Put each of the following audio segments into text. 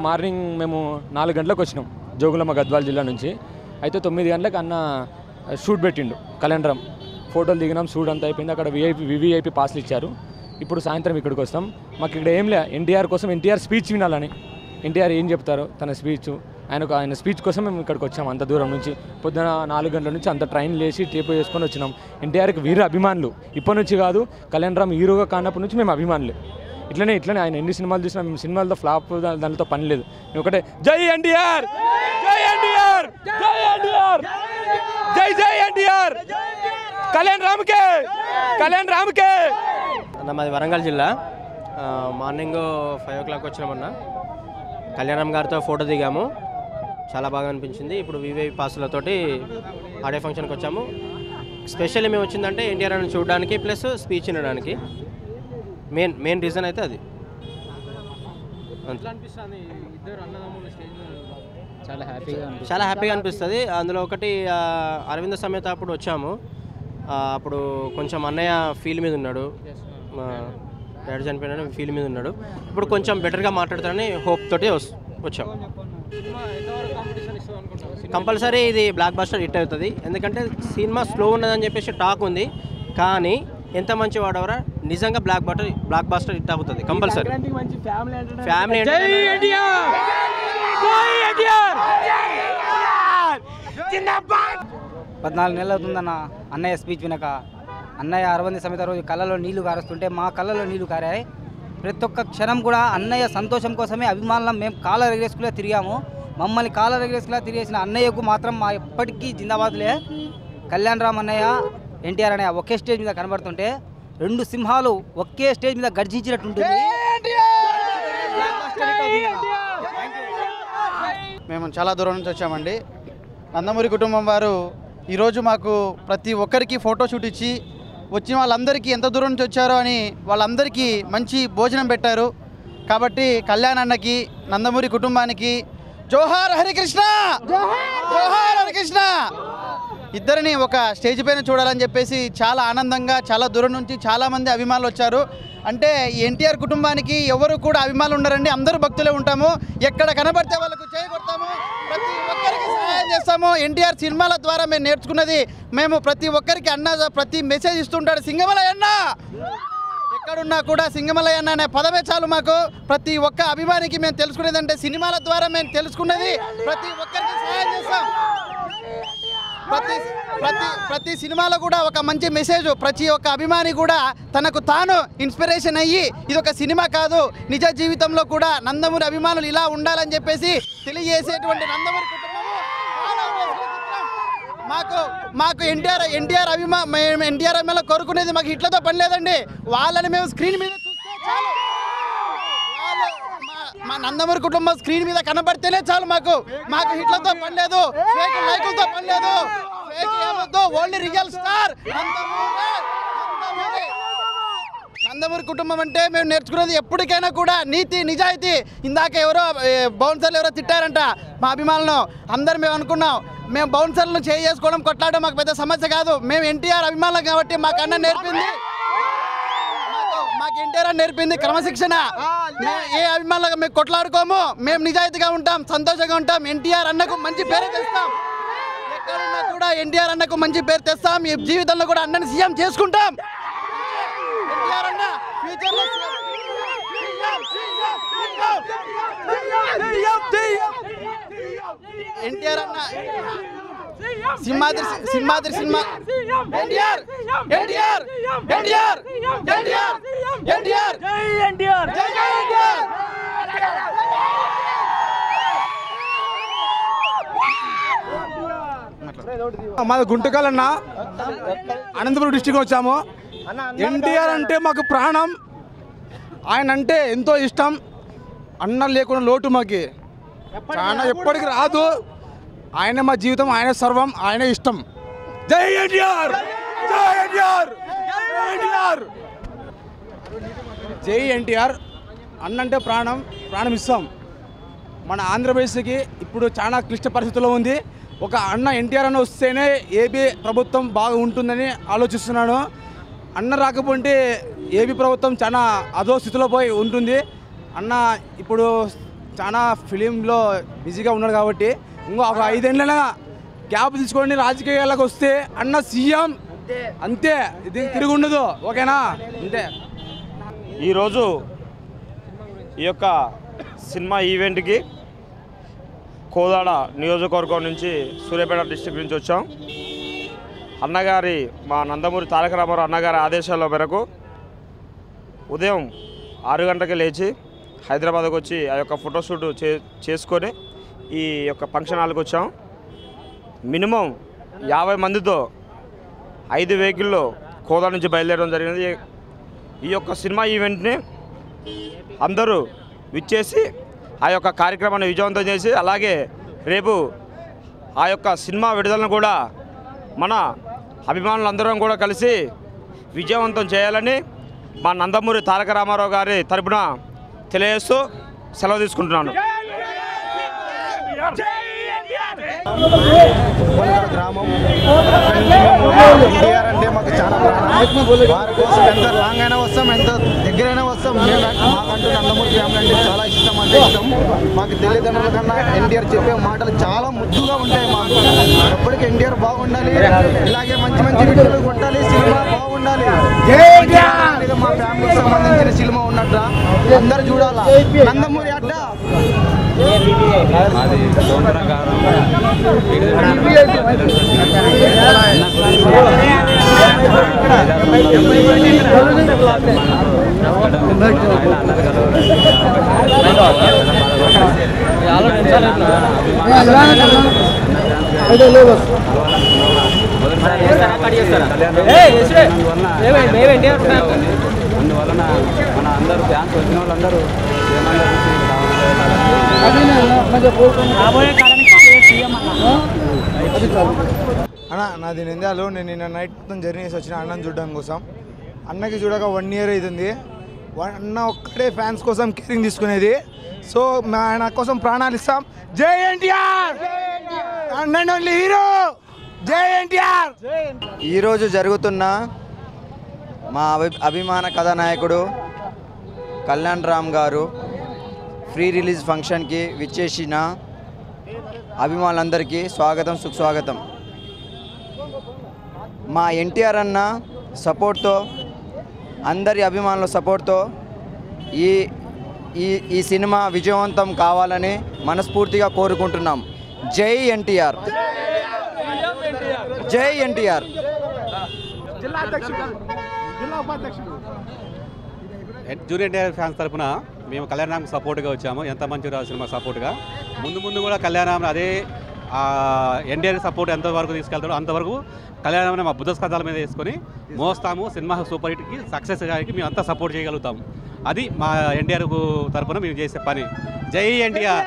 Morning మేము నాలుగు గంటలకు వచ్చినాం జోగులమ్మ గద్వాల జిల్లా నుంచి అయితే తొమ్మిది గంటలకు అన్న షూట్ పెట్టిండు కలెండరం ఫోటోలు దిగినాం షూట్ అంతా అయిపోయింది అక్కడ విఐపి వివిఐపి పాస్లు ఇచ్చారు ఇప్పుడు సాయంత్రం ఇక్కడికి వస్తాం మాకు ఇక్కడ ఏం లే ఎన్టీఆర్ కోసం ఎన్టీఆర్ స్పీచ్ వినాలని ఎన్టీఆర్ ఏం చెప్తారో తన స్పీచ్ ఆయన ఒక- ఆయన స్పీచ్ కోసం మేము ఇక్కడికి వచ్చాం అంత దూరం నుంచి పొద్దున నాలుగు గంటల నుంచి అంత ట్రైన్ లేచి టేపు చేసుకొని వచ్చినాం ఎన్టీఆర్కి వీర అభిమానులు ఇప్పటి నుంచి కాదు కళ్యాణరామ్ హీరోగా కానప్పటి నుంచి మేము అభిమానులే ఇట్లనే ఇట్లనే ఆయన ఎన్ని సినిమాలు చూసినా మేము సినిమాలతో ఫ్లాప్ దా- దానితో పని లేదు మేము ఒకటే జై ఎన్టీఆర్ జై ఎన్టీఆర్ జై ఎన్టీఆర్ జై జై ఎన్టీఆర్ కళ్యాణ్ రామ్కే కళ్యాణ్ రామ్కే అన్న మాది వరంగల్ జిల్లా ఆ, మార్నింగ్ ఫైవ్ ఓ క్లాక్ వచ్చినామన్న కళ్యాణం గారితో ఫోటో దిగాము చాలా బాగా అనిపించింది ఇప్పుడు వివై పాసులతోటి ఆడియో ఫంక్షన్కి వచ్చాము స్పెషల్లీ మేము వచ్చిందంటే ఎన్టీఆర్ అని చూడడానికి ప్లస్ స్పీచ్ వినడానికి మెయిన్ మెయిన్ రీజన్ అయితే అది అంతే. చాలా హ్యాపీగా చాలా హ్యాపీగా అనిపిస్తుంది అందులో ఒకటి ఆ, అరవింద సమేత అప్పుడు వచ్చాము ఆ, అప్పుడు కొంచెం అన్నయ్య ఫీల్ మీద ఉన్నాడు మా డాడీ చనిపోయిన ఫీల్ మీద ఉన్నాడు ఇప్పుడు కొంచెం బెటర్గా మాట్లాడతారని హోప్ తోటి వస్- వచ్చాం కంపల్సరీ ఇది బ్లాక్ బాస్టర్ హిట్ అవుతుంది ఎందుకంటే సినిమా స్లో ఉన్నదని చెప్పేసి టాక్ ఉంది కానీ ఎంత మంచి వాడవరా నిజంగా blockbuster blockbuster hit అవుతుంది కంపల్సరీ ఫ్యామిలీ పద్నాలుగు నెలలు అవుతుందన్న అన్నయ్య స్పీచ్ వినక అన్నయ్య అరవంది సమేత రోజు కళ్ళలో నీళ్లు కారుస్తుంటే మా కళ్ళలో నీళ్లు కారాయి ప్రతి ఒక్క క్షణం కూడా అన్నయ్య సంతోషం కోసమే అభిమానులం మేము కాళ్ళ రెగరేసుకులా తిరిగాము మమ్మల్ని కాళ్ళ రెగరేసుకులా తిరిగేసిన అన్నయ్యకు మాత్రం మా ఎప్పటికీ జిందాబాద్లే కళ్యాణ్ రామ్ అన్నయ్య ఎన్టీఆర్ అన్నయ్య ఒకే స్టేజ్ మీద కనబడుతుంటే రెండు సింహాలు ఒకే స్టేజ్ మీద గర్జించినట్టు ఉంటుంది మేము చాలా దూరం నుంచి వచ్చామండి నందమూరి కుటుంబం వారు ఈరోజు మాకు ప్రతి ఒక్కరికి ఫోటో షూట్ ఇచ్చి వచ్చిన వాళ్ళందరికీ ఎంత దూరం నుంచి వచ్చారో అని వాళ్ళందరికీ మంచి భోజనం పెట్టారు కాబట్టి కళ్యాణ్ అన్నకి నందమూరి కుటుంబానికి జోహార్ హరికృష్ణ జోహార్ హరికృష్ణ ఇద్దరిని ఒక స్టేజ్ పైన చూడాలని చెప్పేసి చాలా ఆనందంగా చాలా దూరం నుంచి చాలా మంది అభిమానులు వచ్చారు అంటే ఎన్టీఆర్ కుటుంబానికి ఎవరు కూడా అభిమానులు ఉండరండి అందరూ భక్తులే ఉంటాము ఎక్కడ కనబడితే వాళ్ళకు చేయగొడతాము ప్రతి ఒక్కరికి సహాయం చేస్తాము ఎన్టీఆర్ సినిమాల ద్వారా మేము నేర్చుకున్నది మేము ప్రతి ఒక్కరికి అన్న ప్రతి మెసేజ్ ఇస్తుంటాడు సింగమలయ్య అన్న ఎక్కడున్నా కూడా సింగమలయ్య అన్న అనే పదమే చాలు మాకు ప్రతి ఒక్క అభిమానికి మేము తెలుసుకునేది అంటే సినిమాల ద్వారా మేము తెలుసుకున్నది ప్రతి ఒక్కరికి సహాయం చేస్తాం ప్రతి ప్రతి ప్రతి సినిమాలో కూడా ఒక మంచి మెసేజ్ ప్రతి ఒక్క అభిమాని కూడా తనకు తాను ఇన్స్పిరేషన్ అయ్యి ఇది ఒక సినిమా కాదు నిజ జీవితంలో కూడా నందమూరి అభిమానులు ఇలా ఉండాలని చెప్పేసి తెలియజేసేటువంటి నందమూరి కుటుంబము చాలా రోజుల చిత్రం. మాకు మాకు ఎన్టీఆర్ ఎన్టీఆర్ అభిమా మేము ఎన్టీఆర్ అభిమానులు కోరుకునేది మాకు హిట్లతో పని లేదండి వాళ్ళని మేము స్క్రీన్ మీద చూస్తే చాలు వాళ్ళు మా- మా నందమూరి కుటుంబం స్క్రీన్ మీద కనబడితేనే చాలు మాకు మాకు హిట్లతో పని లేదు ఫేక్ లైకులతో పని లేదు ఫేక్ ఏమొద్దు only real star Nandamuri Nandamuri Nandamuri కుటుంబం అంటే మేము నేర్చుకున్నది ఎప్పటికైనా కూడా నీతి నిజాయితీ ఇందాక ఎవరో ఏ, బౌన్సర్లు ఎవరో తిట్టారంట మా అభిమానులను అందరు మేము అనుకున్నాం మేము బౌన్సర్లను చేయి చేసుకోవడం కొట్లాడడం మాకు పెద్ద సమస్య కాదు మేము ఎన్టీఆర్ అభిమానులు కాబట్టి మాకు అన్న నేర్పింది మాకు- మాకు ఎన్టీఆర్ అని నేర్పింది క్రమశిక్షణ మేము ఏ అభిమానులుగా మేము కొట్లాడుకోము మేము నిజాయితీగా ఉంటాం సంతోషంగా ఉంటాం ఎన్టీఆర్ అన్నకు మంచి పేరు తెస్తాం ఎక్కడున్నా కూడా ఎన్టీఆర్ అన్నకు మంచి పేరు తెస్తాం ఈ జీవితంలో కూడా అన్నని సీఎం చేసుకుంటాం ఎన్టీఆర్ అన్న ఫ్యూచర్లో సీఎం. ఎన్టీఆర్ అన్న సింహాద్రి సింహాద్రి సినిమా ఎన్టీఆర్ ఎన్టీఆర్ ఎన్టీఆర్ ఎన్టీఆర్ ఎన్టీఆర్ జై జై ఎన్టీఆర్ మాది గుంటకలన్న అనంతపురం డిస్టిక్ వచ్చాము ఎన్టీఆర్ అంటే మాకు ప్రాణం ఆయన అంటే ఎంతో ఇష్టం అన్న లేకుండా లోటు మాకి చాలా ఎప్పటికి రాదు ఆయన మా జీవితం ఆయన సర్వం ఆయన ఇష్టం జై ఎన్టీఆర్ జై ఎన్టీఆర్ జై ఎన్టీఆర్ జై ఎన్టీఆర్ అన్నంటే ప్రాణం ప్రాణం ఇస్తాం మన ఆంధ్రప్రదేశ్కి ఇప్పుడు చాలా క్లిష్ట పరిస్థితుల్లో ఉంది ఒక అన్న ఎన్టీఆర్ అన్న వస్తేనే ఏపీ ప్రభుత్వం బాగా ఉంటుందని ఆలోచిస్తున్నాను అన్న రాకపోతే ఏపీ ప్రభుత్వం చాలా అధో స్థితిలో పోయి ఉంటుంది అన్న ఇప్పుడు చాలా ఫిలింలో బిజీగా ఉన్నాడు కాబట్టి ఇంకో ఒక ఐదేళ్ళ గ్యాప్ తీసుకొని రాజకీయాలకు వస్తే అన్న సీఎం అంతే ఇది తిరిగి ఉండదు ఓకేనా అంతే ఈరోజు ఈ యొక్క సినిమా ఈవెంట్కి కోదాడ నియోజకవర్గం నుంచి సూర్యాపేట డిస్టిక్ నుంచి వచ్చాం అన్నగారి మా నందమూరి తారక రామారావు అన్నగారి ఆదేశాల మేరకు ఉదయం ఆరు గంటలకు లేచి హైదరాబాద్కి వచ్చి ఆ యొక్క ఫోటోషూట్ చే చేసుకొని ఈ యొక్క ఫంక్షన్ హాల్కి వచ్చాం మినిమం యాభై మందితో ఐదు వెహికల్లో కోదా నుంచి బయలుదేరడం జరిగింది ఈ యొక్క సినిమా ఈవెంట్ని అందరూ విచ్చేసి ఆ యొక్క కార్యక్రమాన్ని విజయవంతం చేసి అలాగే రేపు ఆ యొక్క సినిమా విడుదలను కూడా మన అభిమానులందరం కూడా కలిసి విజయవంతం చేయాలని మా నందమూరి తారక రామారావు గారి తరపున తెలియజేస్తూ సెలవు తీసుకుంటున్నాను ఉప్పలగడ గ్రామం ఎన్టీఆర్ అంటే మాకు చాలా ప్రాణం. వారి కోసం ఎంత లాంగ్ అయినా వస్తాం ఎంత దగ్గరైనా వస్తాం మేము మాకంటూ నందమూరి ఫ్యామిలీ అంటే చాలా ఇష్టం అంటే ఇష్టం మాకు తల్లిదండ్రుల కన్నా ఎన్టీఆర్ చెప్పే మాటలు చాలా ముద్దుగా ఉంటాయి మాకు ఎప్పటికీ ఎన్టీఆర్ బాగుండాలి ఇలాగే మంచి మంచి వీడియోలు కొట్టాలి సినిమా బాగుండాలి ఇది మా ఫ్యామిలీకి సంబంధించిన సినిమా ఉన్నట్ట అందరు చూడాలా నందమూరి అడ్డ అందువలన మన అందరూ ఫ్యాన్స్ వచ్చిన వాళ్ళందరూ అన్న నాది నిందాలు నేను నిన్న నైట్ మొత్తం జర్నీ చేసి వచ్చిన అన్నం చూడడం కోసం అన్నకి చూడక వన్ ఇయర్ అవుతుంది వన్- అన్న ఒక్కడే ఫ్యాన్స్ కోసం కేరింగ్ తీసుకునేది సో మా ఆయన కోసం ప్రాణాలు ఇస్తాం జై ఎన్టీఆర్ అన్న హీరో జై ఎన్టీఆర్ ఈరోజు జరుగుతున్న మా అభి అభిమాన కథానాయకుడు కళ్యాణ్ రామ్ గారు ఫ్రీ రిలీజ్ ఫంక్షన్కి విచ్చేసిన అభిమానులందరికీ స్వాగతం సుస్వాగతం మా ఎన్టీఆర్ అన్న సపోర్ట్తో అందరి అభిమానుల సపోర్ట్తో ఈ ఈ ఈ సినిమా విజయవంతం కావాలని మనస్ఫూర్తిగా కోరుకుంటున్నాం జై ఎన్టీఆర్ జై ఎన్టీఆర్ జూనియర్ ఎన్టీఆర్ ఫ్యాన్స్ తరపున మేము కళ్యాణరామ్ సపోర్ట్గా వచ్చాము ఎంత మంచి రా సినిమా సపోర్ట్గా ముందు ముందు కూడా కళ్యాణరామ్ అదే ఎన్టీఆర్ సపోర్ట్ ఎంతవరకు తీసుకెళ్తాడో అంతవరకు కళ్యాణరామ్ మా బుద్ధ స్కంధాల మీద వేసుకొని మోస్తాము సినిమా సూపర్ హిట్కి సక్సెస్ గారికి మేము అంతా సపోర్ట్ చేయగలుగుతాము అది మా ఎన్టీఆర్ తరపున మేము చేసే పని జై ఎన్టీఆర్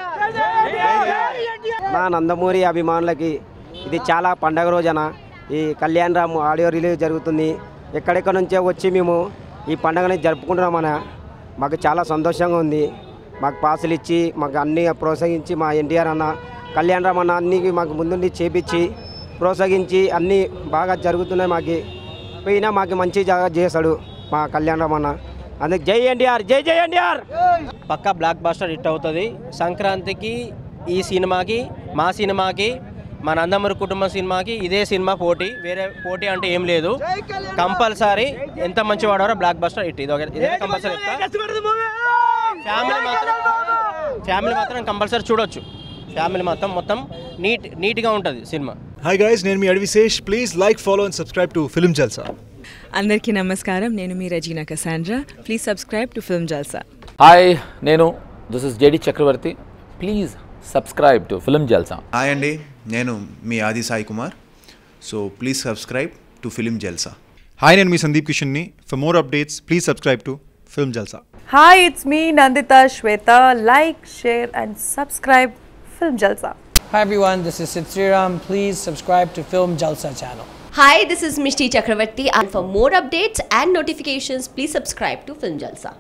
మా నందమూరి అభిమానులకి ఇది చాలా పండగ రోజున ఈ కళ్యాణ్ రామ్ ఆడియో రిలీజ్ జరుగుతుంది ఎక్కడెక్కడ నుంచో వచ్చి మేము ఈ పండుగని జరుపుకుంటున్నామన్న మాకు చాలా సంతోషంగా ఉంది మాకు పాసులు ఇచ్చి మాకు అన్ని ప్రోత్సహించి మా ఎన్టీఆర్ అన్న కళ్యాణ్ రామ్ అన్న అన్ని మాకు ముందుండి చేపించి ప్రోత్సహించి అన్నీ బాగా జరుగుతున్నాయి మాకు పోయినా మాకు మంచి జాగా చేశాడు మా కళ్యాణ్ రామ్ అన్న అందుకే జై ఎన్టీఆర్ జై జై ఎన్టీఆర్ పక్కా బ్లాక్ బాస్టర్ హిట్ అవుతుంది సంక్రాంతికి ఈ సినిమాకి మా సినిమాకి మా నందమూరి కుటుంబ సినిమాకి ఇదే సినిమా పోటీ వేరే పోటీ అంటే ఏం లేదు కంపల్సరీ ఎంత మంచి వాడారో బ్లాక్ బస్టర్ హిట్ ఇది ఇదే కంపల్సరీ ఫ్యామిలీ మాత్రం ఫ్యామిలీ మాత్రం కంపల్సరీ చూడొచ్చు ఫ్యామిలీ మొత్తం మొత్తం నీట్ నీట్గా ఉంటుంది సినిమా హాయ్ గైస్ నేను మీ Adivisesh please like follow and subscribe to film Jalsa అందరికీ నమస్కారం నేను మీ Regina Cassandra please subscribe to film Jalsa hi నేను this is JD Chakravarthy please subscribe to film Jalsa hi అండి నేను మీ Aadi Sai Kumar so please subscribe to film Jalsa hi నేను మీ Sandeep కిషన్ని for more updates please subscribe to film Jalsa Hi, it's me Nandita Shweta. Like, share, and subscribe Film Jalsa. Hi everyone, this is Sid Sriram. Please subscribe to Film Jalsa channel. Hi, this is Mishti Chakravarti and for more updates and notifications, please subscribe to Film Jalsa.